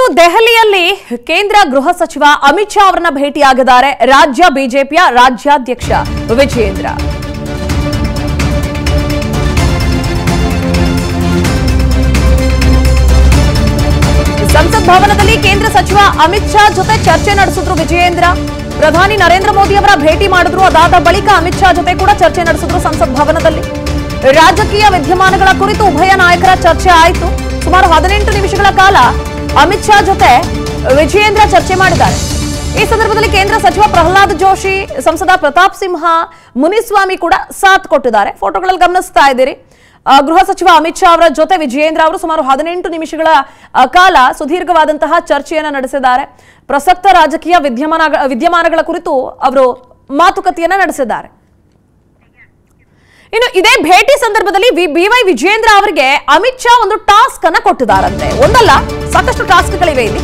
ದೆಹಲಿಯಲ್ಲಿ ಕೇಂದ್ರ ಗೃಹ ಸಚಿವ ಅಮಿತ್ ಶಾ ಅವರನ್ನ ಭೇಟಿಯಾಗಿದ್ದಾರೆ ರಾಜ್ಯ ಬಿಜೆಪಿಯ ರಾಜ್ಯಾಧ್ಯಕ್ಷ ವಿಜಯೇಂದ್ರ ಸಂಸತ್ ಭವನದಲ್ಲಿ ಕೇಂದ್ರ ಸಚಿವ ಅಮಿತ್ ಶಾ ಜೊತೆ ಚರ್ಚೆ ನಡೆಸಿದ್ರು ವಿಜಯೇಂದ್ರ ಪ್ರಧಾನಿ ನರೇಂದ್ರ ಮೋದಿ ಅವರ ಭೇಟಿ ಮಾಡಿದ್ರು ಅದಾದ ಬಳಿಕ ಅಮಿತ್ ಶಾ ಜೊತೆ ಕೂಡ ಚರ್ಚೆ ನಡೆಸಿದ್ರು ಸಂಸತ್ ಭವನದಲ್ಲಿ ರಾಜಕೀಯ ವಿದ್ಯಮಾನಗಳ ಕುರಿತು ಉಭಯ ನಾಯಕರ ಚರ್ಚೆ ಆಯಿತು ಸುಮಾರು ಹದಿನೆಂಟು ನಿಮಿಷಗಳ ಕಾಲ ಅಮಿತ್ ಶಾ ಜೊತೆ ವಿಜಯೇಂದ್ರ ಚರ್ಚೆ ಮಾಡಿದ್ದಾರೆ ಈ ಸಂದರ್ಭದಲ್ಲಿ ಕೇಂದ್ರ ಸಚಿವ ಪ್ರಹ್ಲಾದ್ ಜೋಶಿ ಸಂಸದ ಪ್ರತಾಪ್ ಸಿಂಹ ಮುನಿಸ್ವಾಮಿ ಕೂಡ ಸಾಥ್ ಕೊಟ್ಟಿದ್ದಾರೆ ಫೋಟೋಗಳಲ್ಲಿ ಗಮನಿಸ್ತಾ ಇದ್ದೀರಿ ಆ, ಗೃಹ ಸಚಿವ ಅಮಿತ್ ಶಾ ಅವರ ಜೊತೆ ವಿಜಯೇಂದ್ರ ಅವರು ಸುಮಾರು ಹದಿನೆಂಟು ನಿಮಿಷಗಳ ಆ, ಕಾಲ ಸುದೀರ್ಘವಾದಂತಹ ಚರ್ಚೆಯನ್ನ ನಡೆಸಿದ್ದಾರೆ ಪ್ರಸಕ್ತ ರಾಜಕೀಯ ವಿದ್ಯಮಾನ ವಿದ್ಯಮಾನಗಳ ಕುರಿತು ಅವರು ಮಾತುಕತೆಯನ್ನ ನಡೆಸಿದ್ದಾರೆ ಇನ್ನು ಇದೇ ಭೇಟಿ ಸಂದರ್ಭದಲ್ಲಿ ಬಿ ವೈ ವಿಜಯೇಂದ್ರ ಅವರಿಗೆ ಅಮಿತ್ ಶಾ ಒಂದು ಟಾಸ್ಕ್ ಅನ್ನ ಕೊಟ್ಟಿದ್ದಾರಂತೆ ಒಂದಲ್ಲ ಸಾಕಷ್ಟು ಟಾಸ್ಕ್ಗಳಿವೆ ಇಲ್ಲಿ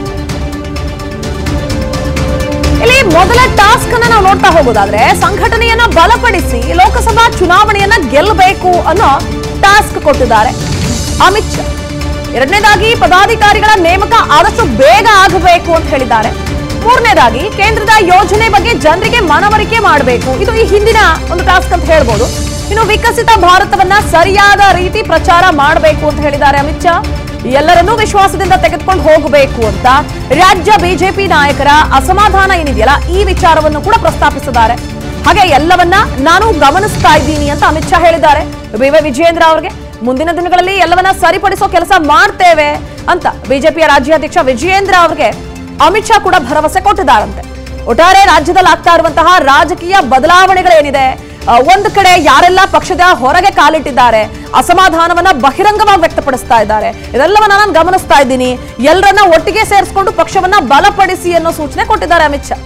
ಇಲ್ಲಿ ಮೊದಲ ಟಾಸ್ಕ್ ಅನ್ನ ನಾವು ನೋಡ್ತಾ ಹೋಗೋದಾದ್ರೆ ಸಂಘಟನೆಯನ್ನ ಬಲಪಡಿಸಿ ಲೋಕಸಭಾ ಚುನಾವಣೆಯನ್ನ ಗೆಲ್ಲಬೇಕು ಅನ್ನೋ ಟಾಸ್ಕ್ ಕೊಟ್ಟಿದ್ದಾರೆ ಅಮಿತ್ ಶಾ ಎರಡನೇದಾಗಿ ಪದಾಧಿಕಾರಿಗಳ ನೇಮಕ ಆದಷ್ಟು ಬೇಗ ಆಗಬೇಕು ಅಂತ ಹೇಳಿದ್ದಾರೆ ಮೂರನೇದಾಗಿ ಕೇಂದ್ರದ ಯೋಜನೆ ಬಗ್ಗೆ ಜನರಿಗೆ ಮನವರಿಕೆ ಮಾಡಬೇಕು ಇದು ಈ ಹಿಂದಿನ ಒಂದು ಟಾಸ್ಕ್ ಅಂತ ಹೇಳ್ಬೋದು ಇನ್ನು ವಿಕಸಿತ ಭಾರತವನ್ನ ಸರಿಯಾದ ರೀತಿ ಪ್ರಚಾರ ಮಾಡಬೇಕು ಅಂತ ಹೇಳಿದ್ದಾರೆ ಅಮಿತ್ ಶಾ ಎಲ್ಲರನ್ನೂ ವಿಶ್ವಾಸದಿಂದ ತೆಗೆದುಕೊಂಡು ಹೋಗಬೇಕು ಅಂತ ರಾಜ್ಯ ಬಿಜೆಪಿ ನಾಯಕರ ಅಸಮಾಧಾನ ಏನಿದೆಯಲ್ಲ ಈ ವಿಚಾರವನ್ನು ಕೂಡ ಪ್ರಸ್ತಾಪಿಸಿದ್ದಾರೆ ಹಾಗೆ ಎಲ್ಲವನ್ನ ನಾನು ಗಮನಿಸ್ತಾ ಇದ್ದೀನಿ ಅಂತ ಅಮಿತ್ ಶಾ ಹೇಳಿದ್ದಾರೆ ಬಿ ವೈ ವಿಜಯೇಂದ್ರ ಅವರಿಗೆ ಮುಂದಿನ ದಿನಗಳಲ್ಲಿ ಎಲ್ಲವನ್ನ ಸರಿಪಡಿಸೋ ಕೆಲಸ ಮಾಡ್ತೇವೆ ಅಂತ ಬಿಜೆಪಿಯ ರಾಜ್ಯಾಧ್ಯಕ್ಷ ವಿಜಯೇಂದ್ರ ಅವರಿಗೆ ಅಮಿತ್ ಶಾ ಕೂಡ ಭರವಸೆ ಕೊಟ್ಟಿದ್ದಾರಂತೆ ಒಟ್ಟಾರೆ ರಾಜ್ಯದಲ್ಲಿ ಆಗ್ತಾ ಇರುವಂತಹ ರಾಜಕೀಯ ಬದಲಾವಣೆಗಳೇನಿದೆ ಆ, ಒಂದು ಕಡೆ ಯಾರೆಲ್ಲ ಪಕ್ಷದ ಹೊರಗೆ ಕಾಲಿಟ್ಟಿದ್ದಾರೆ ಅಸಮಾಧಾನವನ್ನ ಬಹಿರಂಗವಾಗಿ ವ್ಯಕ್ತಪಡಿಸ್ತಾ ಇದ್ದಾರೆ ಇದೆಲ್ಲವನ್ನ ನಾನು ಗಮನಿಸ್ತಾ ಇದ್ದೀನಿ ಎಲ್ಲರನ್ನ ಒಟ್ಟಿಗೆ ಸೇರಿಸಿಕೊಂಡು ಪಕ್ಷವನ್ನ ಬಲಪಡಿಸಿ ಅನ್ನೋ ಸೂಚನೆ ಕೊಟ್ಟಿದ್ದಾರೆ ಅಮಿತ್ ಶಾ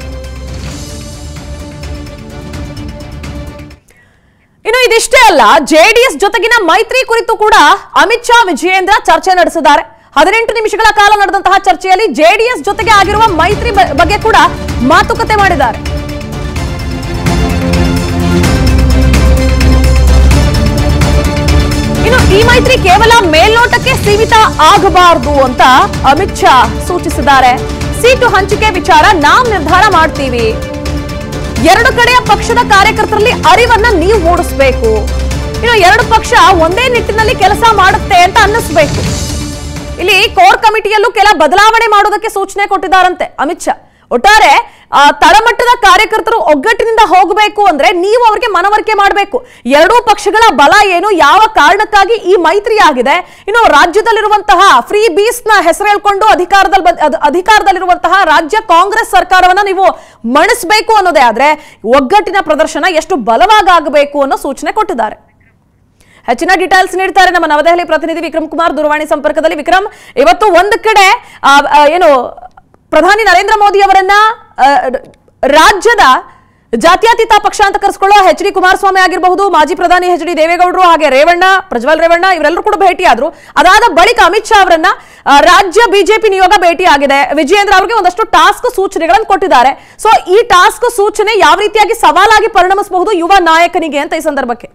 ಇನ್ನು ಇದಿಷ್ಟೇ ಅಲ್ಲ ಜೆಡಿಎಸ್ ಜೊತೆಗಿನ ಮೈತ್ರಿ ಕುರಿತು ಕೂಡ ಅಮಿತ್ ಶಾ ವಿಜಯೇಂದ್ರ ಚರ್ಚೆ ನಡೆಸಿದ್ದಾರೆ ಹದಿನೆಂಟು ನಿಮಿಷಗಳ ಕಾಲ ನಡೆದಂತಹ ಚರ್ಚೆಯಲ್ಲಿ ಜೆಡಿಎಸ್ ಜೊತೆಗೆ ಆಗಿರುವ ಮೈತ್ರಿ ಬ- ಬಗ್ಗೆ ಕೂಡ ಮಾತುಕತೆ ಮಾಡಿದ್ದಾರೆ ಇನ್ನು ಈ ಮೈತ್ರಿ ಕೇವಲ ಮೇಲ್ನೋಟಕ್ಕೆ ಸೀಮಿತ ಆಗಬಾರದು ಅಂತ ಅಮಿತ್ ಶಾ ಸೂಚಿಸಿದ್ದಾರೆ ಸೀಟು ಹಂಚಿಕೆ ವಿಚಾರ ನಾವು ನಿರ್ಧಾರ ಮಾಡ್ತೀವಿ ಎರಡು ಕಡೆಯ ಪಕ್ಷದ ಕಾರ್ಯಕರ್ತರಲ್ಲಿ ಅರಿವನ್ನ ನೀವು ಮೂಡಿಸ್ಬೇಕು ಇನ್ನು ಎರಡು ಪಕ್ಷ ಒಂದೇ ನಿಟ್ಟಿನಲ್ಲಿ ಕೆಲಸ ಮಾಡುತ್ತೆ ಅಂತ ಅನ್ನಿಸ್ಬೇಕು ಇಲ್ಲಿ ಕೋರ್ ಕಮಿಟಿಯಲ್ಲೂ ಕೆಲ ಬದಲಾವಣೆ ಮಾಡೋದಕ್ಕೆ ಸೂಚನೆ ಕೊಟ್ಟಿದ್ದಾರಂತೆ ಅಮಿತ್ ಶಾ ಒಟ್ಟಾರೆ ಆ, ತಳಮಟ್ಟದ ಕಾರ್ಯಕರ್ತರು ಒಗ್ಗಟ್ಟಿನಿಂದ ಹೋಗಬೇಕು ಅಂದ್ರೆ ನೀವು ಅವರಿಗೆ ಮನವರಿಕೆ ಮಾಡಬೇಕು ಎರಡೂ ಪಕ್ಷಗಳ ಬಲ ಏನು ಯಾವ ಕಾರಣಕ್ಕಾಗಿ ಈ ಮೈತ್ರಿ ಆಗಿದೆ ಇನ್ನು ರಾಜ್ಯದಲ್ಲಿರುವಂತಹ ಫ್ರೀ ಬೀಸ್ ನ ಹೆಸರು ಹೇಳ್ಕೊಂಡು ಅಧಿಕಾರದಲ್ಲಿ ಬಂದ್- ಅದ್- ಅಧಿಕಾರದಲ್ಲಿರುವಂತಹ ರಾಜ್ಯ ಕಾಂಗ್ರೆಸ್ ಸರ್ಕಾರವನ್ನ ನೀವು ಮಣಿಸಬೇಕು ಅನ್ನೋದೇ ಆದ್ರೆ ಒಗ್ಗಟ್ಟಿನ ಪ್ರದರ್ಶನ ಎಷ್ಟು ಬಲವಾಗಬೇಕು ಅನ್ನೋ ಸೂಚನೆ ಕೊಟ್ಟಿದ್ದಾರೆ ಹೆಚ್ಚಿನ ಡೀಟೇಲ್ಸ್ ನೀಡ್ತಾರೆ ನಮ್ಮ ನವದೆಹಲಿ ಪ್ರತಿನಿಧಿ ವಿಕ್ರಮ್ ಕುಮಾರ್ ದೂರವಾಣಿ ಸಂಪರ್ಕದಲ್ಲಿ ವಿಕ್ರಮ್ ಇವತ್ತು ಒಂದು ಕಡೆ ಆ, ಆ, ಏನು ಪ್ರಧಾನಿ ನರೇಂದ್ರ ಮೋದಿ ಅವರನ್ನ ಆ, ರಾಜ್ಯದ ಜಾತ್ಯತೀತ ಪಕ್ಷ ಅಂತ ಕರೆಸ್ಕೊಳ್ಳೋ ಎಚ್ ಡಿ ಕುಮಾರಸ್ವಾಮಿ ಆಗಿರಬಹುದು ಮಾಜಿ ಪ್ರಧಾನಿ ಎಚ್ ಡಿ ದೇವೇಗೌಡರು ಹಾಗೆ ರೇವಣ್ಣ ಪ್ರಜ್ವಲ್ ರೇವಣ್ಣ ಇವರೆಲ್ಲರೂ ಕೂಡ ಭೇಟಿಯಾದ್ರು ಅದಾದ ಬಳಿಕ ಅಮಿತ್ ಶಾ ಅವರನ್ನ ಆ, ರಾಜ್ಯ ಬಿಜೆಪಿ ನಿಯೋಗ ಭೇಟಿಯಾಗಿದೆ ವಿಜಯೇಂದ್ರ ಅವರಿಗೆ ಒಂದಷ್ಟು ಟಾಸ್ಕ್ ಸೂಚನೆಗಳನ್ನು ಕೊಟ್ಟಿದ್ದಾರೆ ಸೊ ಈ ಟಾಸ್ಕ್ ಸೂಚನೆ ಯಾವ ರೀತಿಯಾಗಿ ಸವಾಲಾಗಿ ಪರಿಣಮಿಸಬಹುದು ಯುವ ನಾಯಕನಿಗೆ ಅಂತ ಈ ಸಂದರ್ಭಕ್ಕೆ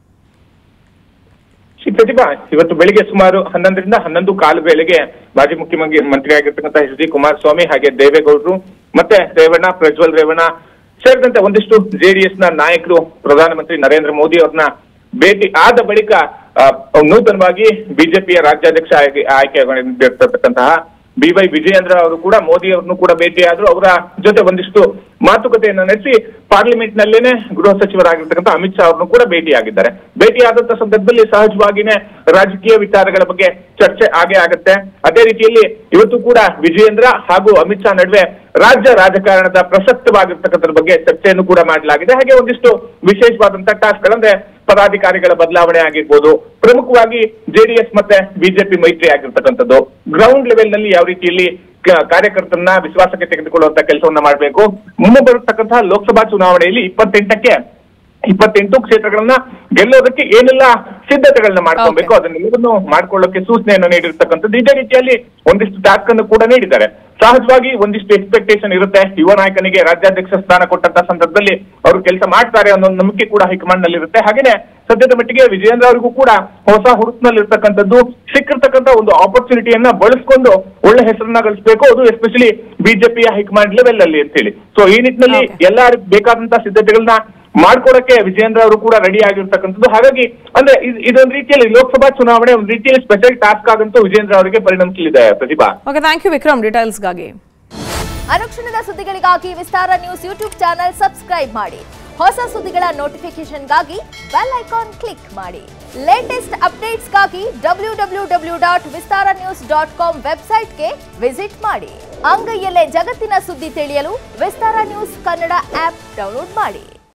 ಶ್ರೀ ಪ್ರತಿಭಾ ಇವತ್ತು ಬೆಳಿಗ್ಗೆ ಸುಮಾರು ಹನ್ನೊಂದರಿಂದ ಹನ್ನೊಂದು ಕಾಲು ವೇಳೆಗೆ ಮಾಜಿ ಮುಖ್ಯಮಂತ್ರಿ ಮಂತ್ರಿ ಆಗಿರ್ತಕ್ಕಂಥ ಎಚ್ ಡಿ ಕುಮಾರಸ್ವಾಮಿ ಹಾಗೆ ದೇವೇಗೌಡರು ಮತ್ತೆ ರೇವಣ್ಣ ಪ್ರಜ್ವಲ್ ರೇವಣ್ಣ ಸೇರಿದಂತೆ ಒಂದಿಷ್ಟು ಜೆಡಿಎಸ್ ನ ನಾಯಕರು ಪ್ರಧಾನಮಂತ್ರಿ ನರೇಂದ್ರ ಮೋದಿ ಅವ್ರನ್ನ ಭೇಟಿ ಆದ ಬಳಿಕ ಆ, ನೂತನವಾಗಿ ಬಿಜೆಪಿಯ ರಾಜ್ಯಾಧ್ಯಕ್ಷ ಆಗಿ ಆಯ್ಕೆಯಾಗಿರ್ತಕ್ಕಂತಹ ಬಿ ವೈ ವಿಜಯೇಂದ್ರ ಅವರು ಕೂಡ ಮೋದಿ ಅವರನ್ನು ಕೂಡ ಭೇಟಿಯಾದ್ರು ಅವರ ಜೊತೆ ಒಂದಿಷ್ಟು ಮಾತುಕತೆಯನ್ನ ನಡೆಸಿ ಪಾರ್ಲಿಮೆಂಟ್ ನಲ್ಲೇನೆ ಗೃಹ ಸಚಿವರಾಗಿರ್ತಕ್ಕಂಥ ಅಮಿತ್ ಶಾ ಅವರನ್ನು ಕೂಡ ಭೇಟಿಯಾಗಿದ್ದಾರೆ ಭೇಟಿಯಾದಂತ ಸಂದರ್ಭದಲ್ಲಿ ಸಹಜವಾಗಿನೇ ರಾಜಕೀಯ ವಿಚಾರಗಳ ಬಗ್ಗೆ ಚರ್ಚೆ ಆಗೇ ಆಗತ್ತೆ ಅದೇ ರೀತಿಯಲ್ಲಿ ಇವತ್ತು ಕೂಡ ವಿಜಯೇಂದ್ರ ಹಾಗೂ ಅಮಿತ್ ಶಾ ನಡುವೆ ರಾಜ್ಯ ರಾಜಕಾರಣದ ಪ್ರಸಕ್ತವಾಗಿರ್ತಕ್ಕಂಥದ್ರ ಬಗ್ಗೆ ಚರ್ಚೆಯನ್ನು ಕೂಡ ಮಾಡಲಾಗಿದೆ ಹಾಗೆ ಒಂದಿಷ್ಟು ವಿಶೇಷವಾದಂತಹ ಟಾಸ್ಕ್ಗಳಂದ್ರೆ ಪದಾಧಿಕಾರಿಗಳ ಬದಲಾವಣೆ ಆಗಿರ್ಬೋದು ಪ್ರಮುಖವಾಗಿ ಜೆಡಿಎಸ್ ಮತ್ತೆ ಬಿಜೆಪಿ ಮೈತ್ರಿ ಆಗಿರ್ತಕ್ಕಂಥದ್ದು ಗ್ರೌಂಡ್ ಲೆವೆಲ್ ನಲ್ಲಿ ಯಾವ ರೀತಿಯಲ್ಲಿ ಕ- ಕಾರ್ಯಕರ್ತರನ್ನ ವಿಶ್ವಾಸಕ್ಕೆ ತೆಗೆದುಕೊಳ್ಳುವಂತ ಕೆಲಸವನ್ನ ಮಾಡಬೇಕು ಮುಂದೆ ಬರತಕ್ಕಂತಹ ಲೋಕಸಭಾ ಚುನಾವಣೆಯಲ್ಲಿ ಇಪ್ಪತ್ತೆಂಟಕ್ಕೆ ಇಪ್ಪತ್ತೆಂಟು ಕ್ಷೇತ್ರಗಳನ್ನ ಗೆಲ್ಲೋದಕ್ಕೆ ಏನೆಲ್ಲ ಸಿದ್ಧತೆಗಳನ್ನ ಮಾಡ್ಕೊಬೇಕು ಅದನ್ನೆಲ್ಲವನ್ನು ಮಾಡ್ಕೊಳ್ಳೋಕೆ ಸೂಚನೆಯನ್ನು ನೀಡಿರ್ತಕ್ಕಂಥದ್ದು ಇದೇ ರೀತಿಯಲ್ಲಿ ಒಂದಿಷ್ಟು ಟಾಸ್ಕ್ ಅನ್ನು ಕೂಡ ನೀಡಿದ್ದಾರೆ ಸಹಜವಾಗಿ ಒಂದಿಷ್ಟು ಎಕ್ಸ್ಪೆಕ್ಟೇಷನ್ ಇರುತ್ತೆ ಯುವ ನಾಯಕನಿಗೆ ರಾಜ್ಯಾಧ್ಯಕ್ಷ ಸ್ಥಾನ ಕೊಟ್ಟಂತ ಸಂದರ್ಭದಲ್ಲಿ ಅವರು ಕೆಲಸ ಮಾಡ್ತಾರೆ ಅನ್ನೋ ಒಂದು ನಂಬಿಕೆ ಕೂಡ ಹೈಕಮಾಂಡ್ ನಲ್ಲಿ ಇರುತ್ತೆ ಹಾಗೇನೆ ಸದ್ಯದ ಮಟ್ಟಿಗೆ ವಿಜಯೇಂದ್ರ ಅವರಿಗೂ ಕೂಡ ಹೊಸ ಹುರುಪಿನಲ್ಲಿ ಇರ್ತಕ್ಕಂಥದ್ದು ಸಿಕ್ಕಿರ್ತಕ್ಕಂಥ ಒಂದು ಆಪರ್ಚುನಿಟಿಯನ್ನ ಬಳಸ್ಕೊಂಡು ಒಳ್ಳೆ ಹೆಸರನ್ನ ಗಳಿಸಬೇಕು ಅದು ಎಸ್ಪೆಷಲಿ ಬಿಜೆಪಿಯ ಹೈಕಮಾಂಡ್ ಲೆವೆಲ್ ಅಲ್ಲಿ ಅಂತ ಹೇಳಿ ಸೊ ಈ ನಿಟ್ಟಿನಲ್ಲಿ Okay. ಎಲ್ಲ ಬೇಕಾದಂತ ಸಿದ್ಧತೆಗಳನ್ನ ಮಾಡ್ಕೊಡಕ್ಕೆ ವಿಜಯೇಂದ್ರ ಅವರು ಕೂಡ ರೆಡಿ ಆಗಿರ್ತಕ್ಕಂಥದ್ದು ಹಾಗಾಗಿ ಅಂದ್ರೆ ಇದ್- ಇದೊಂದು ರೀತಿಯಲ್ಲಿ ಲೋಕಸಭಾ ಚುನಾವಣೆ ಒಂದು ರೀತಿಯಲ್ಲಿ ಸ್ಪೆಷಲ್ ಟಾಸ್ಕ್ ಆಗಂತೂ ವಿಜಯೇಂದ್ರ ಅವರಿಗೆ ಪರಿಣಮಿಸಲಿದೆ Pratibha okay thank you Vikram ಡೀಟೇಲ್ಸ್ಗಾಗಿ ಅನುಕ್ಷಣದ ಸುದ್ದಿಗಳಿಗಾಗಿ Vistara news YouTube channel subscribe ಮಾಡಿ ಹೊಸ ಸುದ್ದಿಗಳ ನೋಟಿಫಿಕೇಶನ್ಗಾಗಿ ಬೆಲ್ ಐಕಾನ್ ಕ್ಲಿಕ್ ಮಾಡಿ ಲೇಟೆಸ್ಟ್ ಅಪ್ಡೇಟ್ಸ್ಗಾಗಿ W W W dot Vistara news dot com ವೆಬ್ಸೈಟ್ಗೆ ವಿಸಿಟ್ ಮಾಡಿ ಅಂಗೈಯಲ್ಲೇ ಜಗತ್ತಿನ ಸುದ್ದಿ ತಿಳಿಯಲು Vistara news Kannada app download ಮಾಡಿ